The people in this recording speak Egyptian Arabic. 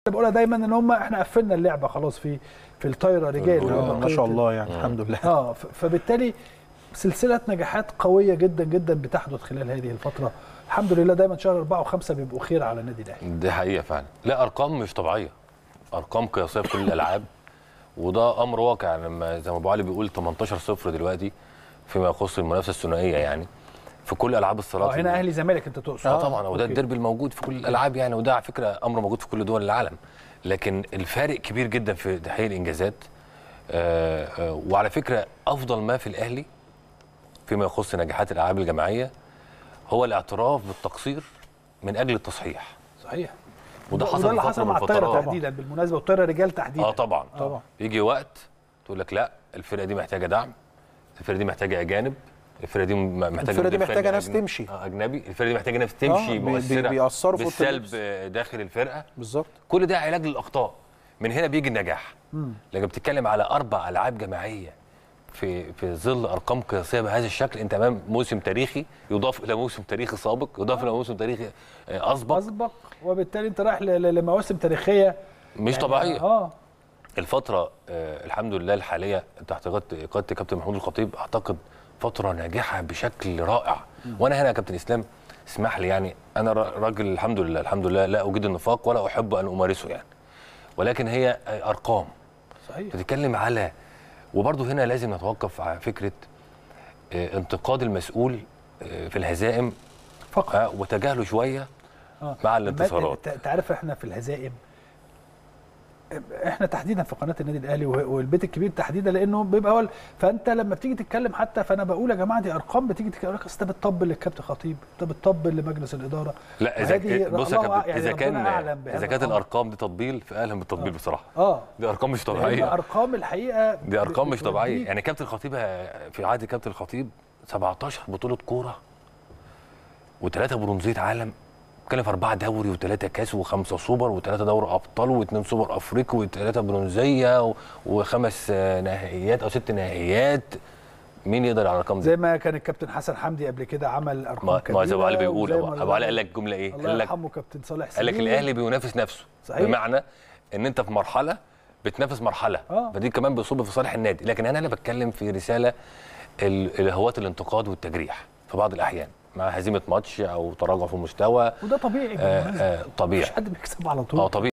بقولها دايما ان هم احنا قفلنا اللعبه خلاص في في الطايره رجال آه، ما شاء الله يعني الحمد لله اه ف- فبالتالي سلسله نجاحات قويه جدا جدا بتحدث خلال هذه الفتره الحمد لله دايما شهر أربعة وخمسة بيبقوا خير على النادي الاهلي دي حقيقه فعلا لا ارقام مش طبيعيه ارقام قياسيه في كل الالعاب وده امر واقع لما زي ما ابو علي بيقول 18 صفر دلوقتي فيما يخص المنافسه الثنائيه يعني في كل العاب الصالات اه هنا اهلي زمالك انت تقصد اه طبعا وده أوكي. الديربي الموجود في كل الالعاب يعني وده على فكره امر موجود في كل دول العالم لكن الفارق كبير جدا في تحقيق الانجازات آه آه وعلى فكره افضل ما في الاهلي فيما يخص نجاحات الالعاب الجماعيه هو الاعتراف بالتقصير من اجل التصحيح صحيح وده حصل وده اللي في حصل فترة من مع الطايره الفترات. تحديدا بالمناسبه والطايره رجال تحديدا اه طبعا طبعا. يجي وقت تقول لك لا الفرقه دي محتاجه دعم الفرقه دي محتاجه اجانب الفرقه دي م- محتاجه الفرقة دي مدير محتاجة فني ناس أجن- تمشي. آه، اجنبي الفرقه دي محتاجه ناس تمشي بي- بي- مؤثره بيأثروا في أوضة بالسلب اللبس. آه، داخل الفرقه بالظبط كل ده علاج للاخطاء من هنا بيجي النجاح لكن بتتكلم على اربع العاب جماعيه في في ظل ارقام قياسيه بهذا الشكل انت امام موسم تاريخي يضاف الى موسم تاريخي سابق يضاف الى موسم تاريخي آه، اسبق اسبق وبالتالي انت رايح ل- ل- لمواسم تاريخيه مش يعني طبيعيه اه الفترة آه، الحمد لله الحالية تحت قيادة قيادة كابتن محمود الخطيب أعتقد فترة ناجحة بشكل رائع وأنا هنا يا كابتن إسلام اسمح لي يعني أنا را- راجل الحمد لله الحمد لله لا أجيد النفاق ولا أحب أن أمارسه يعني ولكن هي آه، أرقام صحيح بتتكلم على وبرضه هنا لازم نتوقف على فكرة آه، انتقاد المسؤول آه، في الهزائم فقط آه، وتجاهله شوية آه. مع الانتصارات انت أنت عارف احنا في الهزائم احنا تحديدا في قناه النادي الاهلي وه- والبيت الكبير تحديدا لانه بيبقى هو ال- فانت لما بتيجي تتكلم حتى فانا بقول يا جماعه دي ارقام بتيجي تتكلم لك أصل ده بتطبل للكابتن خطيب ده بتطبل لمجلس الاداره لا اذا وهذه ك- بص يا الله كابتن يعني اذا ربنا كان أعلم بهذا اذا كانت الأمر. الارقام دي تطبيل فاهلا بالتطبيل بصراحه اه دي ارقام مش لأن طبيعيه ارقام الحقيقه دي ارقام مش طبيعيه بتوديك- يعني كابتن الخطيب في عهد كابتن الخطيب 17 بطوله كوره وثلاثه برونزيه عالم بتتكلم في اربعه دوري وثلاثه كاس وخمسه سوبر وثلاثه دوري ابطال واثنين سوبر افريقي وثلاثه برونزيه و- وخمس آه، نهائيات او ست نهائيات مين يقدر على الارقام دي؟ زي ما كان الكابتن حسن حمدي قبل كده عمل ارقام ما كبيره ما زي ابو علي بيقول وزي ابو ما أبو علي قال لك جمله ايه؟ الله قال لك يرحمه كابتن صالح قال لك سليم. الاهلي بينافس نفسه صحيح. بمعنى ان انت في مرحله بتنافس مرحله آه. فدي كمان بيصب في صالح النادي لكن انا انا بتكلم في رساله ال- الهوات الانتقاد والتجريح في بعض الاحيان مع هزيمه ماتش او تراجع في المستوى وده طبيعي آه بالمناسبة. آه طبيعي مفيش حد بيكسب على طول اه طبيعي